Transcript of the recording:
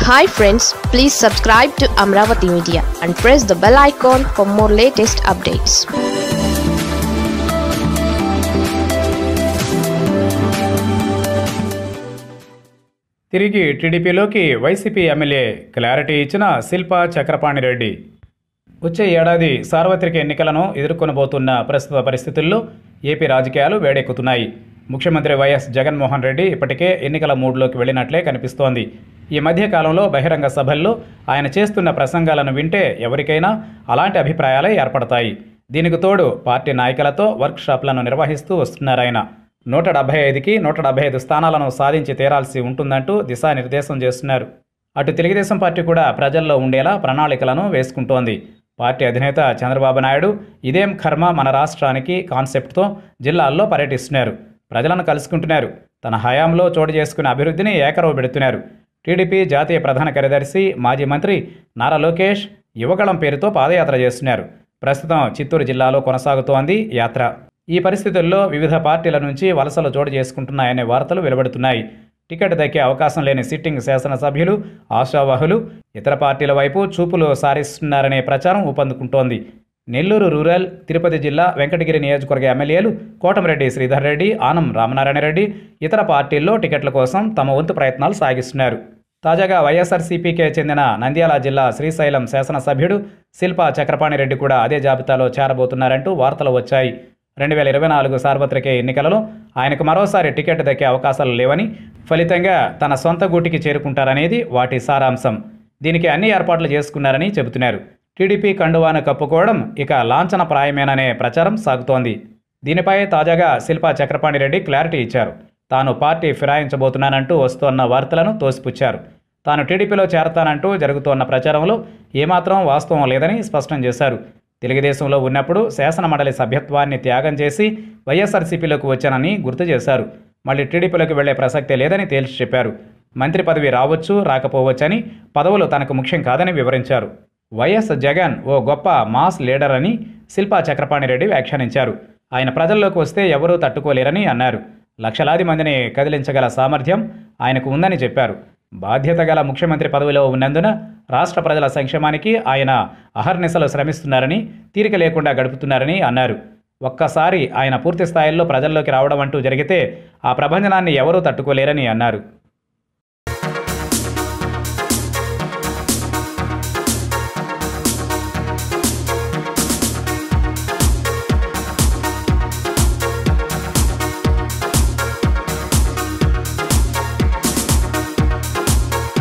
hi friends please subscribe to Amaravati media and press the bell icon for more latest updates తిరిగి టీడీపీలోకి YCP MLA clarity ఇచ్చిన శిల్పా చక్రపాణి రెడ్డి వచ్చే ఏడాది సార్వత్రిక ఎన్నికలను ఎదుర్కొనబోతున్న ప్రస్తుత పరిస్థితుల్లో ఏపీ రాజకీయాలు వేడెక్కుతున్నాయి ముఖ్యమంత్రి వైఎస్ జగన్మోహన్ రెడ్డి ఇప్పటికే ఎన్నికల మూడ్లోకి వెళ్ళినట్లే కనిపిస్తోంది ఈ మధ్య కాలంలో బహిరంగ సభల్లో ఆయన చేస్తున్న ప్రసంగాలను వింటే ఎవరికైనా అలాంటి అభిప్రాయాలే ఏర్పడతాయి దీనికి తోడు పార్టీ నాయకులతో వర్క్షాప్లను నిర్వహిస్తూ వస్తున్నారాయన నూట డెబ్బై ఐదుకి నూట డెబ్బై ఐదు స్థానాలను సాధించి తీరాల్సి ఉంటుందంటూ దిశానిర్దేశం చేస్తున్నారు అటు తెలుగుదేశం పార్టీ కూడా ప్రజల్లో ఉండేలా ప్రణాళికలను వేసుకుంటోంది పార్టీ అధినేత చంద్రబాబు నాయుడు ఇదేం కర్మ మన రాష్ట్రానికి కాన్సెప్ట్తో జిల్లాల్లో పర్యటిస్తున్నారు ప్రజలను కలుసుకుంటున్నారు తన హయాంలో చోటు చేసుకున్న అభివృద్ధిని ఏకరవ పెడుతున్నారు టీడీపీ జాతీయ ప్రధాన కార్యదర్శి మాజీ మంత్రి నారా లోకేష్ యువగళం పేరుతో పాదయాత్ర చేస్తున్నారు ప్రస్తుతం చిత్తూరు జిల్లాలో కొనసాగుతోంది యాత్ర ఈ పరిస్థితుల్లో వివిధ పార్టీల నుంచి వలసలు చోటు చేసుకుంటున్నాయనే వార్తలు వెలువడుతున్నాయి టికెట్ దక్కే అవకాశం లేని సిట్టింగ్ శాసనసభ్యులు ఆశావాహులు ఇతర పార్టీల వైపు చూపులు సారిస్తున్నారనే ప్రచారం ఊపందుకుంటోంది నెల్లూరు రూరల్ తిరుపతి జిల్లా వెంకటగిరి నియోజకవర్గ ఎమ్మెల్యేలు కోటమిరెడ్డి శ్రీధర్ రెడ్డి ఆనం రామనారాయణ రెడ్డి ఇతర పార్టీల్లో టికెట్ల కోసం తమ వంతు ప్రయత్నాలు సాగిస్తున్నారు తాజాగా వైఎస్ఆర్సీపీకే చెందిన నంద్యాల జిల్లా శ్రీశైలం శాసనసభ్యుడు శిల్పా చక్రపాణి రెడ్డి కూడా అదే జాబితాలో చేరబోతున్నారంటూ వార్తలు వచ్చాయి రెండు వేల ఇరవై నాలుగు సార్వత్రిక ఎన్నికలలో ఆయనకు మరోసారి టికెట్ దక్కే అవకాశాలు లేవని ఫలితంగా తన సొంత గూటికి చేరుకుంటారనేది వాటి సారాంశం దీనికి అన్ని ఏర్పాట్లు చేసుకున్నారని చెబుతున్నారు టీడీపీ కండువాను కప్పుకోవడం ఇక లాంఛనప్రాయమేననే ప్రచారం సాగుతోంది దీనిపై తాజాగా శిల్పా చక్రపాణి రెడ్డి క్లారిటీ ఇచ్చారు తాను పార్టీ ఫిరాయించబోతున్నానంటూ వస్తోన్న వార్తలను తోసిపుచ్చారు తాను టీడీపీలో చేరతానంటూ జరుగుతోన్న ప్రచారంలో ఏమాత్రం వాస్తవం లేదని స్పష్టం చేశారు తెలుగుదేశంలో ఉన్నప్పుడు శాసనమండలి సభ్యత్వాన్ని త్యాగం చేసి వైఎస్ఆర్సీపీలోకి వచ్చానని గుర్తు చేశారు మళ్ళీ టీడీపీలోకి వెళ్లే ప్రసక్తే లేదని తేల్చి చెప్పారు మంత్రి పదవి రావచ్చు రాకపోవచ్చని పదవులు తనకు ముఖ్యం కాదని వివరించారు వైఎస్ జగన్ ఓ గొప్ప మాస్ లీడర్ అని శిల్పా చక్రపాణి రెడ్డి వ్యాఖ్యానించారు ఆయన ప్రజల్లోకి వస్తే ఎవరూ తట్టుకోలేరని అన్నారు లక్షలాది మందిని కదిలించగల సామర్థ్యం ఆయనకు ఉందని చెప్పారు బాధ్యత గల ముఖ్యమంత్రి పదవిలో ఉన్నందున రాష్ట్ర ప్రజల సంక్షేమానికి ఆయన అహర్నిశలు శ్రమిస్తున్నారని తీరిక లేకుండా గడుపుతున్నారని అన్నారు ఒక్కసారి ఆయన పూర్తి స్థాయిలో ప్రజల్లోకి రావడం అంటూ జరిగితే ఆ ప్రభంజనాన్ని ఎవరూ తట్టుకోలేరని అన్నారు